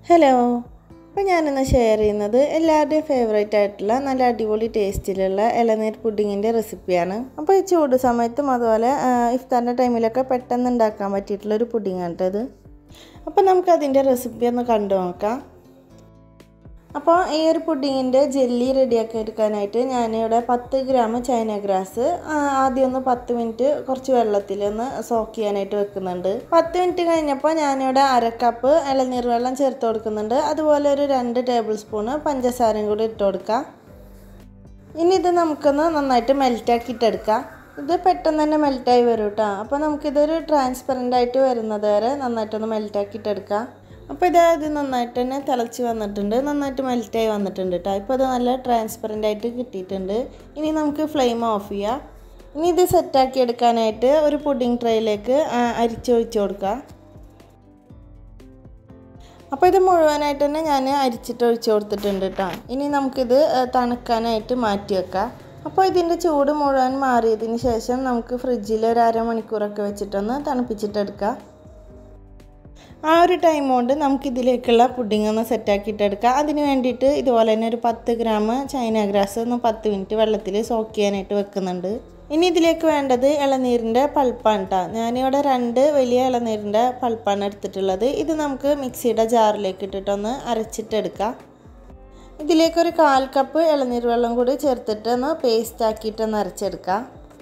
hello അപ്പോൾ ഞാനിന്ന് share ചെയ്യുന്നത് എല്ലാവരുടെയും ഫേവറേറ്റ് ആയിട്ടുള്ള നല്ല അടിപൊളി ടേസ്റ്റിലുള്ള ഇളനീർ പുഡിങ്ങിൻ്റെ റെസിപ്പിയാണ് അപ്പോൾ ഈ ചൂട് സമയത്തും അതുപോലെ ആ, ഇഫ്താറിൻ്റെ ടൈമിലൊക്കെ പെട്ടെന്ന് ഉണ്ടാക്കാൻ പറ്റിയിട്ടുള്ളൊരു പുഡിങ്ങാണ് കേട്ടോ ഇത് അപ്പോൾ നമുക്കതിൻ്റെ റെസിപ്പി ഒന്ന് കണ്ടു നോക്കാം അപ്പോൾ ഈ ഒരു പുഡിങ്ങിൻ്റെ ജെല്ലി റെഡിയാക്കി എടുക്കാനായിട്ട് ഞാനിവിടെ പത്ത് ഗ്രാം ചൈന ഗ്രാസ് ആ, ആദ്യം ഒന്ന് പത്ത് മിനിറ്റ് കുറച്ച് വെള്ളത്തിൽ ഒന്ന് സോക്ക് ചെയ്യാനായിട്ട് വെക്കുന്നുണ്ട് പത്ത് മിനിറ്റ് കഴിഞ്ഞപ്പോൾ ഞാനിവിടെ അര കപ്പ് ഇളനീർ വെള്ളം ചേർത്ത് കൊടുക്കുന്നുണ്ട് അതുപോലെ ഒരു രണ്ട് ടേബിൾ സ്പൂണ് പഞ്ചസാരയും കൂടി ഇട്ട് കൊടുക്കാം ഇനി ഇത് നമുക്കൊന്ന് നന്നായിട്ട് മെൽറ്റാക്കിയിട്ടെടുക്കാം ഇത് പെട്ടെന്ന് തന്നെ മെൽറ്റായി വരും കേട്ടോ അപ്പോൾ നമുക്കിതൊരു ട്രാൻസ്പെറൻ്റ് ആയിട്ട് വരുന്നത് വരെ നന്നായിട്ടൊന്ന് മെൽറ്റാക്കിയിട്ടെടുക്കാം അപ്പോൾ ഇത് ഇത് നന്നായിട്ട് തന്നെ തിളച്ച് വന്നിട്ടുണ്ട് നന്നായിട്ട് മെൽറ്റായി വന്നിട്ടുണ്ട് കേട്ടോ ഇപ്പോൾ ഇത് നല്ല ട്രാൻസ്പെറൻ്റ് ആയിട്ട് കിട്ടിയിട്ടുണ്ട് ഇനി നമുക്ക് ഫ്ലെയിം ഓഫ് ചെയ്യാം ഇനി ഇത് സെറ്റാക്കി എടുക്കാനായിട്ട് ഒരു പുഡിംഗ് ട്രേയിലേക്ക് അരിച്ചൊഴിച്ച് കൊടുക്കാം അപ്പോൾ ഇത് മുഴുവനായിട്ട് തന്നെ ഞാൻ അരിച്ചിട്ട് ഒഴിച്ച് കൊടുത്തിട്ടുണ്ട് കേട്ടോ ഇനി നമുക്കിത് ആ, തണുക്കാനായിട്ട് മാറ്റി വെക്കാം അപ്പോൾ ഇതിൻ്റെ ചൂട് മുഴുവൻ മാറിയതിന് ശേഷം നമുക്ക് ഫ്രിഡ്ജിൽ ഒരു അരമണിക്കൂറൊക്കെ വെച്ചിട്ടൊന്ന് തണുപ്പിച്ചിട്ടെടുക്കാം ആ ഒരു ടൈം കൊണ്ട് നമുക്കിതിലേക്കുള്ള പുഡിംഗ് ഒന്ന് സെറ്റാക്കിയിട്ടെടുക്കാം അതിന് വേണ്ടിയിട്ട് ഇതുപോലെ തന്നെ ഒരു പത്ത് ഗ്രാം ചൈന ഗ്രാസ് ഒന്ന് പത്ത് മിനിറ്റ് വെള്ളത്തിൽ സോക്ക് ചെയ്യാനായിട്ട് വെക്കുന്നുണ്ട് ഇനി ഇതിലേക്ക് വേണ്ടത് ഇളനീരിൻ്റെ പൾപ്പാണ് കേട്ടോ ഞാനിവിടെ രണ്ട് വലിയ ഇളനീരിൻ്റെ പൾപ്പാണ് എടുത്തിട്ടുള്ളത് ഇത് നമുക്ക് മിക്സിയുടെ ജാറിലേക്ക് ഇട്ടിട്ടൊന്ന് അരച്ചിട്ടെടുക്കാം ഇതിലേക്കൊരു കാൽ കപ്പ് ഇളനീർ വെള്ളം കൂടി ചേർത്തിട്ട് ഒന്ന് പേസ്റ്റ് ആക്കിയിട്ടൊന്ന് അരച്ചെടുക്കാം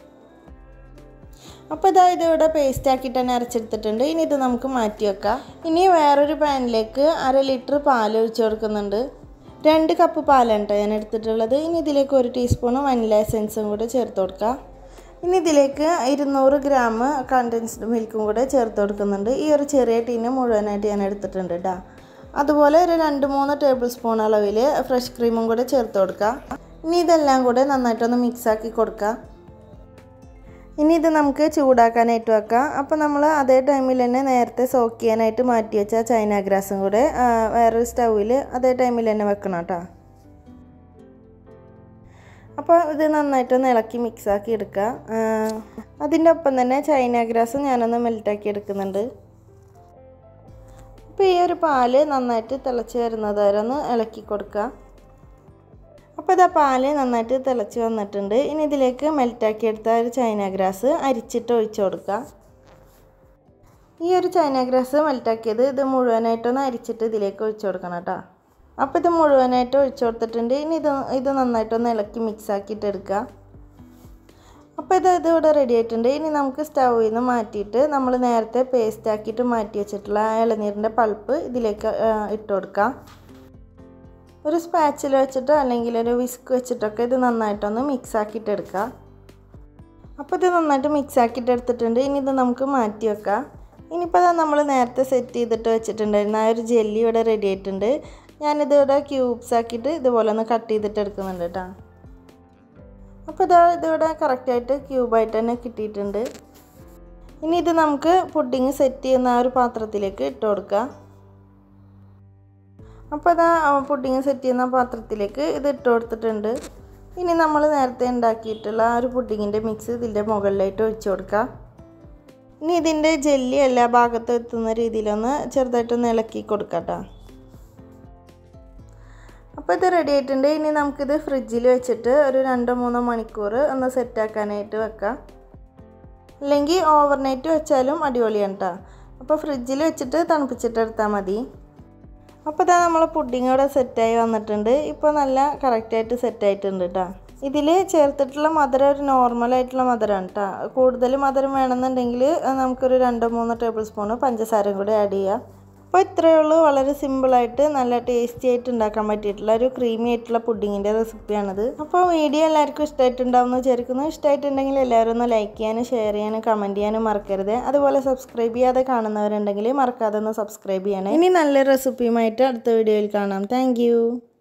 അപ്പോൾ ഇതാ ഇത് ഇവിടെ പേസ്റ്റ് ആക്കിയിട്ട് തന്നെ അരച്ചെടുത്തിട്ടുണ്ട് ഇനി ഇത് നമുക്ക് മാറ്റി വെക്കാം ഇനി വേറൊരു പാനിലേക്ക് അര ലിറ്റർ പാൽ ഒഴിച്ച് കൊടുക്കുന്നുണ്ട് രണ്ട് കപ്പ് പാലാണ് കേട്ടോ ഞാൻ എടുത്തിട്ടുള്ളത് ഇനി ഇതിലേക്ക് ഒരു ടീസ്പൂൺ വനില എസെൻസും കൂടെ ചേർത്ത് കൊടുക്കാം ഇനി ഇതിലേക്ക് ഇരുന്നൂറ് ഗ്രാം കണ്ടൻസ്ഡ് മിൽക്കും കൂടെ ചേർത്ത് കൊടുക്കുന്നുണ്ട് ഈ ഒരു ചെറിയ ടീന് മുഴുവനായിട്ട് ഞാൻ എടുത്തിട്ടുണ്ട് കേട്ടോ അതുപോലെ ഒരു രണ്ട് മൂന്ന് ടേബിൾ സ്പൂൺ അളവിൽ ഫ്രഷ് ക്രീമും കൂടെ ചേർത്ത് കൊടുക്കാം ഇനി ഇതെല്ലാം കൂടെ നന്നായിട്ടൊന്ന് മിക്സാക്കി കൊടുക്കാം ഇനി ഇത് നമുക്ക് ചൂടാക്കാനായിട്ട് വെക്കാം അപ്പോൾ നമ്മൾ അതേ ടൈമിൽ തന്നെ നേരത്തെ സോക്ക് ചെയ്യാനായിട്ട് മാറ്റി വെച്ച ചൈന ഗ്രാസും കൂടെ ആ, വേറൊരു സ്റ്റൗവിൽ അതേ ടൈമിൽ തന്നെ വെക്കണം കേട്ടോ അപ്പോൾ ഇത് നന്നായിട്ടൊന്ന് ഇളക്കി മിക്സാക്കി എടുക്കുക ആ, അതിൻ്റെ ഒപ്പം തന്നെ ചൈന ഗ്രാസും ഞാനൊന്ന് മെൽറ്റാക്കി എടുക്കുന്നുണ്ട് അപ്പോൾ ഈ ഒരു പാല് നന്നായിട്ട് തിളച്ച് വരുന്നത് വരെ ഒന്ന് ഇളക്കി കൊടുക്കുക അപ്പോൾ ഇതാ പാല് നന്നായിട്ട് തിളച്ച് വന്നിട്ടുണ്ട് ഇനി ഇതിലേക്ക് മെൽറ്റാക്കി എടുത്ത ഒരു ചൈന ഗ്രാസ് അരിച്ചിട്ട് ഒഴിച്ചു കൊടുക്കുക ഈ ഒരു ചൈന ഗ്രാസ് മെൽറ്റാക്കിയത് ഇത് മുഴുവനായിട്ടൊന്ന് അരിച്ചിട്ട് ഇതിലേക്ക് ഒഴിച്ചു കൊടുക്കണം കേട്ടോ അപ്പോൾ ഇത് മുഴുവനായിട്ട് ഒഴിച്ചു കൊടുത്തിട്ടുണ്ട് ഇനി ഇത് ഇത് നന്നായിട്ടൊന്ന് ഇളക്കി മിക്സ് ആക്കിയിട്ട് എടുക്കുക അപ്പോൾ ഇത് ഇത് ഇവിടെ റെഡി ആയിട്ടുണ്ട് ഇനി നമുക്ക് സ്റ്റൗവിൽ നിന്ന് മാറ്റിയിട്ട് നമ്മൾ നേരത്തെ പേസ്റ്റ് ആക്കിയിട്ട് മാറ്റി വെച്ചിട്ടുള്ള ആ ഇളനീരിൻ്റെ പൾപ്പ് ഇതിലേക്ക് ആ, ഇട്ട് കൊടുക്കാം ഒരു സ്പാച്ചിൽ വെച്ചിട്ടോ അല്ലെങ്കിൽ ഒരു വിസ്ക് വെച്ചിട്ടൊക്കെ ഇത് നന്നായിട്ടൊന്ന് മിക്സ് ആക്കിയിട്ട് എടുക്കുക അപ്പോൾ ഇത് നന്നായിട്ട് മിക്സ് ആക്കിയിട്ട് എടുത്തിട്ടുണ്ട് ഇനി ഇത് നമുക്ക് മാറ്റി വെക്കാം ഇനിയിപ്പോൾ അത് നമ്മൾ നേരത്തെ സെറ്റ് ചെയ്തിട്ട് വെച്ചിട്ടുണ്ടായിരുന്ന ആ ഒരു ജെല്ലി ഇവിടെ റെഡി ആയിട്ടുണ്ട് ഞാനിത് ഇവിടെ ക്യൂബ്സ് ആക്കിയിട്ട് ഇതുപോലെ ഒന്ന് കട്ട് ചെയ്തിട്ട് എടുക്കുന്നുണ്ട് കേട്ടോ അപ്പോൾ ഇതാ ഇതിവിടെ കറക്റ്റായിട്ട് ക്യൂബായിട്ട് തന്നെ കിട്ടിയിട്ടുണ്ട് ഇനി ഇത് നമുക്ക് പുഡിങ് സെറ്റ് ചെയ്യുന്ന ആ ഒരു പാത്രത്തിലേക്ക് ഇട്ട് കൊടുക്കാം അപ്പോൾ അതാ പുഡിങ് സെറ്റ് ചെയ്യുന്ന പാത്രത്തിലേക്ക് ഇത് ഇട്ട് കൊടുത്തിട്ടുണ്ട് ഇനി നമ്മൾ നേരത്തെ ഉണ്ടാക്കിയിട്ടുള്ള ആ ഒരു പുഡിങ്ങിൻ്റെ മിക്സ് ഇതിൻ്റെ മുകളിലായിട്ട് ഒഴിച്ചു കൊടുക്കാം ഇനി ഇതിൻ്റെ ജെല്ലി എല്ലാ ഭാഗത്തും എത്തുന്ന രീതിയിലൊന്ന് ചെറുതായിട്ടൊന്ന് ഇളക്കി കൊടുക്കാം കേട്ടോ അപ്പോൾ ഇത് റെഡി ആയിട്ടുണ്ട് ഇനി നമുക്കിത് ഫ്രിഡ്ജിൽ വെച്ചിട്ട് ഒരു രണ്ടോ മൂന്നോ മണിക്കൂർ ഒന്ന് സെറ്റാക്കാനായിട്ട് വെക്കാം അല്ലെങ്കിൽ ഓവർനൈറ്റ് വെച്ചാലും അടിപൊളിയാണ് കേട്ടോ അപ്പോൾ ഫ്രിഡ്ജിൽ വെച്ചിട്ട് തണുപ്പിച്ചിട്ടെടുത്താൽ മതി അപ്പോൾ ഇതാ നമ്മളെ പുഡിങ് ഇവിടെ സെറ്റായി വന്നിട്ടുണ്ട് ഇപ്പോൾ നല്ല കറക്റ്റായിട്ട് സെറ്റായിട്ടുണ്ട് കേട്ടോ ഇതിൽ ചേർത്തിട്ടുള്ള മധുരം ഒരു നോർമലായിട്ടുള്ള മധുരമാണ് കേട്ടോ കൂടുതൽ മധുരം വേണമെന്നുണ്ടെങ്കിൽ അത് നമുക്കൊരു രണ്ടോ മൂന്നോ ടേബിൾ സ്പൂണ് പഞ്ചസാരയും കൂടി ആഡ് ചെയ്യാം അപ്പോൾ ഇത്രയേ ഉള്ളൂ വളരെ സിമ്പിളായിട്ട് നല്ല ടേസ്റ്റി ആയിട്ട് ഉണ്ടാക്കാൻ പറ്റിയിട്ടുള്ള ഒരു ക്രീമി ആയിട്ടുള്ള പുഡിങ്ങിൻ്റെ റെസിപ്പിയാണിത് അപ്പോൾ വീഡിയോ എല്ലാവർക്കും ഇഷ്ടമായിട്ടുണ്ടാവും എന്ന് വിചാരിക്കുന്നു ഇഷ്ടമായിട്ടുണ്ടെങ്കിൽ എല്ലാവരും ഒന്ന് ലൈക്ക് ചെയ്യാനും ഷെയർ ചെയ്യാനും കമൻറ്റ് ചെയ്യാനും മറക്കരുത് അതുപോലെ സബ്സ്ക്രൈബ് ചെയ്യാതെ കാണുന്നവരുണ്ടെങ്കിൽ മറക്കാതെ ഒന്ന് സബ്സ്ക്രൈബ് ചെയ്യണേ ഇനി നല്ല റെസിപ്പിയുമായിട്ട് അടുത്ത വീഡിയോയിൽ കാണാം താങ്ക്